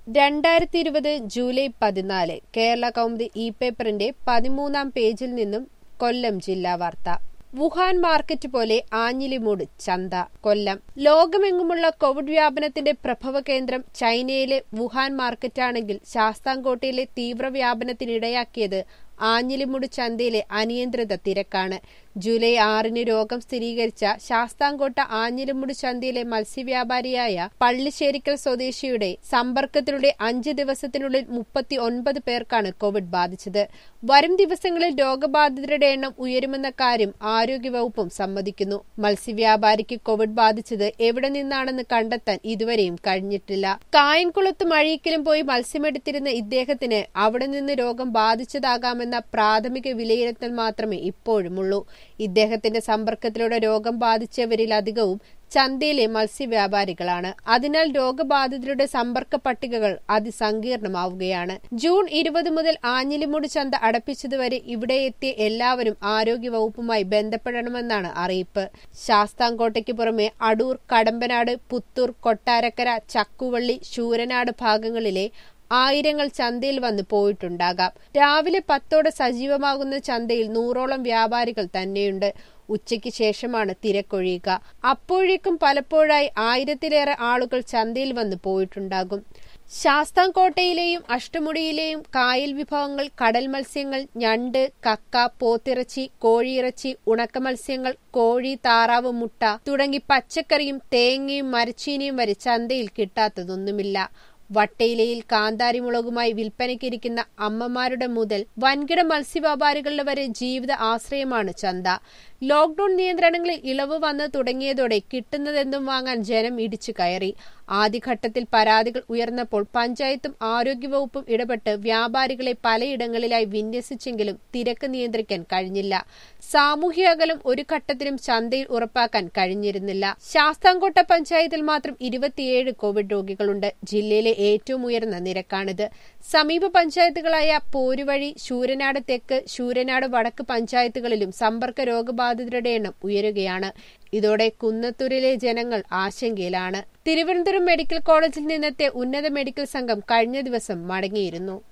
രണ്ടായിരത്തി ഇരുപത് ജൂലൈ പതിനാല് കേരള കൗമുദി ഇ പേപ്പറിന്റെ പതിമൂന്നാം പേജിൽ നിന്നും കൊല്ലം ജില്ലാ വാർത്ത വുഹാൻ മാർക്കറ്റ് പോലെ ആഞ്ഞിലിമൂട് ചന്ത കൊല്ലം ലോകമെങ്ങുമുള്ള കോവിഡ് വ്യാപനത്തിന്റെ പ്രഭവ കേന്ദ്രം ചൈനയിലെ വുഹാൻ മാർക്കറ്റാണെങ്കിൽ ശാസ്താംകോട്ടയിലെ തീവ്രവ്യാപനത്തിനിടയാക്കിയത് ആഞ്ഞിലിമുട് ചന്തയിലെ അനിയന്ത്രിത തിരക്കാണ് ജൂലൈ ആറിന് രോഗം സ്ഥിരീകരിച്ച ശാസ്താംകോട്ട ആഞ്ഞിലിമുട് ചന്തയിലെ മത്സ്യവ്യാപാരിയായ പള്ളിശ്ശേരിക്കൽ സ്വദേശിയുടെ സമ്പർക്കത്തിലൂടെ അഞ്ച് ദിവസത്തിനുള്ളിൽ മുപ്പത്തി ഒൻപത് പേർക്കാണ് കോവിഡ് ബാധിച്ചത് വരും ദിവസങ്ങളിൽ രോഗബാധിതരുടെ എണ്ണം ഉയരുമെന്ന കാര്യം ആരോഗ്യവകുപ്പും സമ്മതിക്കുന്നു മത്സ്യവ്യാപാരിക്ക് കോവിഡ് ബാധിച്ചത് എവിടെ നിന്നാണെന്ന് കണ്ടെത്താൻ ഇതുവരെയും കഴിഞ്ഞിട്ടില്ല കായംകുളത്തും അഴീക്കലും പോയി മത്സ്യമെടുത്തിരുന്ന ഇദ്ദേഹത്തിന് അവിടെ നിന്ന് രോഗം ബാധിച്ചതാകാമെന്ന പ്രാഥമിക വിലയിരുത്തൽ മാത്രമേ ഇപ്പോഴുമുള്ളൂ ഇദ്ദേഹത്തിന്റെ സമ്പർക്കത്തിലൂടെ രോഗം ബാധിച്ചവരിൽ ചന്തയിലെ മത്സ്യവ്യാപാരികളാണ് അതിനാൽ രോഗബാധിതരുടെ സമ്പർക്ക പട്ടികകൾ അതിസങ്കീർണമാവുകയാണ് ജൂൺ ഇരുപത് മുതൽ ആഞ്ഞിലിമുട് ചന്ത അടപ്പിച്ചതുവരെ ഇവിടെ എത്തിയ എല്ലാവരും ആരോഗ്യവകുപ്പുമായി ബന്ധപ്പെടണമെന്നാണ് അറിയിപ്പ് ശാസ്താംകോട്ടയ്ക്ക് പുറമെ അടൂർ കടമ്പനാട് പുത്തൂർ കൊട്ടാരക്കര ചക്കുവള്ളി ശൂരനാട് ഭാഗങ്ങളിലെ ആയിരങ്ങൾ ചന്തയിൽ വന്ന് പോയിട്ടുണ്ടാകാം രാവിലെ പത്തോടെ സജീവമാകുന്ന ചന്തയിൽ നൂറോളം വ്യാപാരികൾ തന്നെയുണ്ട് ഉച്ചയ്ക്ക് ശേഷമാണ് തിരക്കൊഴിയുക അപ്പോഴേക്കും പലപ്പോഴായി ആയിരത്തിലേറെ ആളുകൾ ചന്തയിൽ വന്ന് പോയിട്ടുണ്ടാകും ശാസ്താംകോട്ടയിലെയും അഷ്ടമുടിയിലെയും കായൽ വിഭവങ്ങൾ കടൽ മത്സ്യങ്ങൾ ഞണ്ട് കക്ക പോത്തിറച്ചി കോഴിയിറച്ചി ഉണക്ക മത്സ്യങ്ങൾ കോഴി താറാവ് മുട്ട തുടങ്ങി പച്ചക്കറിയും തേങ്ങയും മരച്ചീനിയും വരെ ചന്തയിൽ കിട്ടാത്തതൊന്നുമില്ല വട്ടയിലയിൽ കാന്താരിമുളകുമായി വിൽപ്പനയ്ക്കിരിക്കുന്ന അമ്മമാരുടെ മുതൽ വൻകിട മത്സ്യവ്യാപാരികളുടെ വരെ ജീവിത ആശ്രയമാണ് ചന്ത ലോക്ഡൌൺ നിയന്ത്രണങ്ങളിൽ ഇളവ് വന്ന് തുടങ്ങിയതോടെ കിട്ടുന്നതെന്തും വാങ്ങാൻ ജനം ഇടിച്ചു കയറി ആദ്യഘട്ടത്തിൽ പരാതികൾ ഉയർന്നപ്പോൾ പഞ്ചായത്തും ആരോഗ്യവകുപ്പും ഇടപെട്ട് വ്യാപാരികളെ പലയിടങ്ങളിലായി വിന്യസിച്ചെങ്കിലും തിരക്ക് നിയന്ത്രിക്കാൻ കഴിഞ്ഞില്ല സാമൂഹ്യ അകലം ഒരു ഘട്ടത്തിലും ചന്തയിൽ ഉറപ്പാക്കാൻ കഴിഞ്ഞിരുന്നില്ല ശാസ്താംകോട്ട പഞ്ചായത്തിൽ മാത്രം ഇരുപത്തിയേഴ് കോവിഡ് രോഗികളുണ്ട് ജില്ലയിലെ ഏറ്റവും ഉയർന്ന നിരക്കാണിത് സമീപ പഞ്ചായത്തുകളായ പോരുവഴി ശൂരനാട് തെക്ക് ശൂരനാട് വടക്ക് പഞ്ചായത്തുകളിലും സമ്പർക്ക രോഗബാധിതരുടെ എണ്ണം ഉയരുകയാണ് ഇതോടെ കുന്നത്തൂരിലെ ജനങ്ങൾ ആശങ്കയിലാണ് തിരുവനന്തപുരം മെഡിക്കൽ കോളേജിൽ നിന്നെത്തിയ ഉന്നത മെഡിക്കൽ സംഘം കഴിഞ്ഞ ദിവസം മടങ്ങിയിരുന്നു